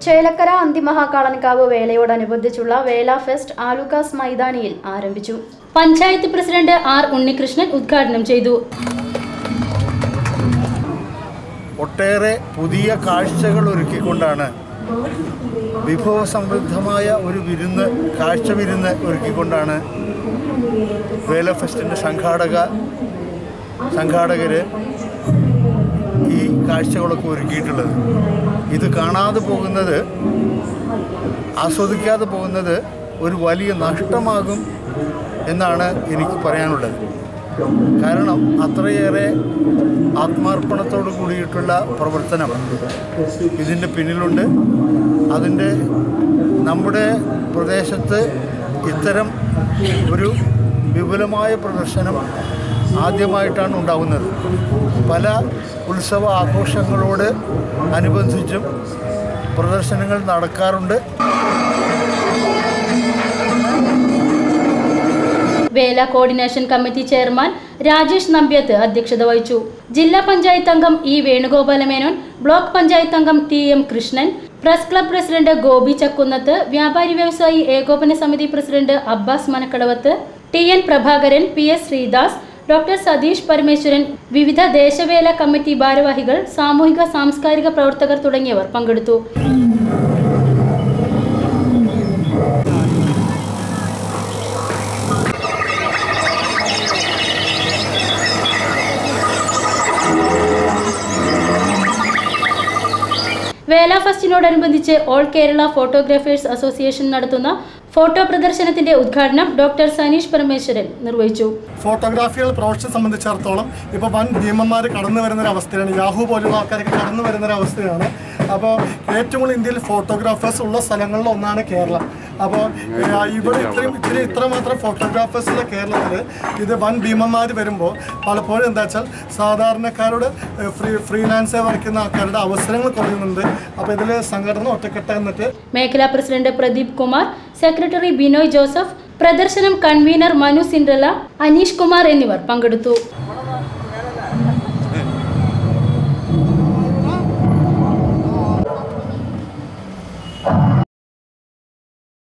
ചേലക്കര അന്തിമഹാകാളൻകാവ് വേലയോടനുബന്ധിച്ചുള്ള വേല ഫെസ്റ്റ് ആലുക്കാസ് മൈതാനിയിൽ ആരംഭിച്ചു പഞ്ചായത്ത് പ്രസിഡന്റ് ആർ ഉണ്ണികൃഷ്ണൻ ഉദ്ഘാടനം ചെയ്തു ഒട്ടേറെ പുതിയ കാഴ്ചകൾ ഒരുക്കിക്കൊണ്ടാണ് വിഭവസമൃദ്ധമായ ഒരു വിരുന്ന് കാഴ്ച വിരുന്ന് ഒരുക്കിക്കൊണ്ടാണ് വേല ഫെസ്റ്റിൻ്റെ സംഘാടക സംഘാടകർ ഈ കാഴ്ചകളൊക്കെ ഒരുക്കിയിട്ടുള്ളത് ഇത് കാണാതെ പോകുന്നത് ആസ്വദിക്കാതെ പോകുന്നത് ഒരു വലിയ നഷ്ടമാകും എന്നാണ് എനിക്ക് പറയാനുള്ളത് കാരണം അത്രയേറെ ആത്മാർപ്പണത്തോട് കൂടിയിട്ടുള്ള പ്രവർത്തനം ഇതിൻ്റെ പിന്നിലുണ്ട് അതിൻ്റെ നമ്മുടെ പ്രദേശത്ത് ഇത്തരം ഒരു വിപുലമായ പ്രദർശനം ആദ്യമായിട്ടാണ് ഉണ്ടാകുന്നത് പല ഉത്സവ ആഘോഷങ്ങളോട് അനുബന്ധിച്ചും പ്രദർശനങ്ങൾ നടക്കാറുണ്ട് വേല coordination committee chairman Rajesh Nambiath അധ്യക്ഷത വഹിച്ചു ജില്ലാ പഞ്ചായത്ത് അംഗം ഇ വേണുഗോപാല മേനോൻ ബ്ലോക്ക് പഞ്ചായത്ത് അംഗം T M Krishnan press club president Gopi Chakkunnath വ്യാപാരി വ്യവസായി ഏകോപന സമിതി president Abbas Manakkadavath T N Prabhakaran P S Sreedas doctor Satheesh Parameswaran വിവിധ ദേശവേല കമ്മിറ്റി ഭാരവാഹികൾ സാമൂഹിക സാംസ്കാരിക പ്രവർത്തകർ തുടങ്ങിയവർ പങ്കെടുത്തു വേല ഫെസ്റ്റിനോടനുബന്ധിച്ച് ഓൾ കേരള ഫോട്ടോഗ്രാഫേഴ്സ് അസോസിയേഷൻ നടത്തുന്ന ഫോട്ടോ പ്രദർശനത്തിന്റെ ഉദ്ഘാടനം ഡോക്ടർ സനീഷ് പരമേശ്വരൻ നിർവഹിച്ചു ഫോട്ടോഗ്രാഫികൾ പ്രൊഫഷൻ സംബന്ധിച്ചിടത്തോളം ഇപ്പോൾ വൻ ഭീമന്മാർ കടന്നു വരുന്ന ഒരു അവസ്ഥയാണ് യാഹു പോലുള്ള ആൾക്കാരൊക്കെ കടന്നു വരുന്ന ഒരു അവസ്ഥയാണ് അപ്പോൾ ഏറ്റവും കൂടുതൽ ഇന്ത്യയിൽ ഫോട്ടോഗ്രാഫേഴ്സ് ഉള്ള സ്ഥലങ്ങളിൽ ഒന്നാണ് കേരളം അപ്പോൾ ഇവിടെ ഇത്രയും ഇത്തിരി ഇത്രമാത്രം ഫോട്ടോഗ്രാഫേഴ്സ് ഉള്ള കേരളത്തിൽ ഇത് വൻ ഭീമന്മാർ വരുമ്പോൾ പലപ്പോഴും എന്താ വെച്ചാൽ സാധാരണക്കാരോട് ഫ്രീ ഫ്രീലാൻസ് വരയ്ക്കുന്ന ആൾക്കാരുടെ അവസരങ്ങൾ കുറയുന്നുണ്ട് അപ്പോൾ ഇതിൽ സംഘടന ഒറ്റക്കെട്ട എന്നിട്ട് മേഖലാ പ്രസിഡന്റ് പ്രദീപ് കുമാർ സെക്രട്ടറി ബിനോയ് ജോസഫ് പ്രദർശനം കൺവീനർ മനു സിൻഡ്രല അനീഷ് കുമാർ എന്നിവർ പങ്കെടുത്തു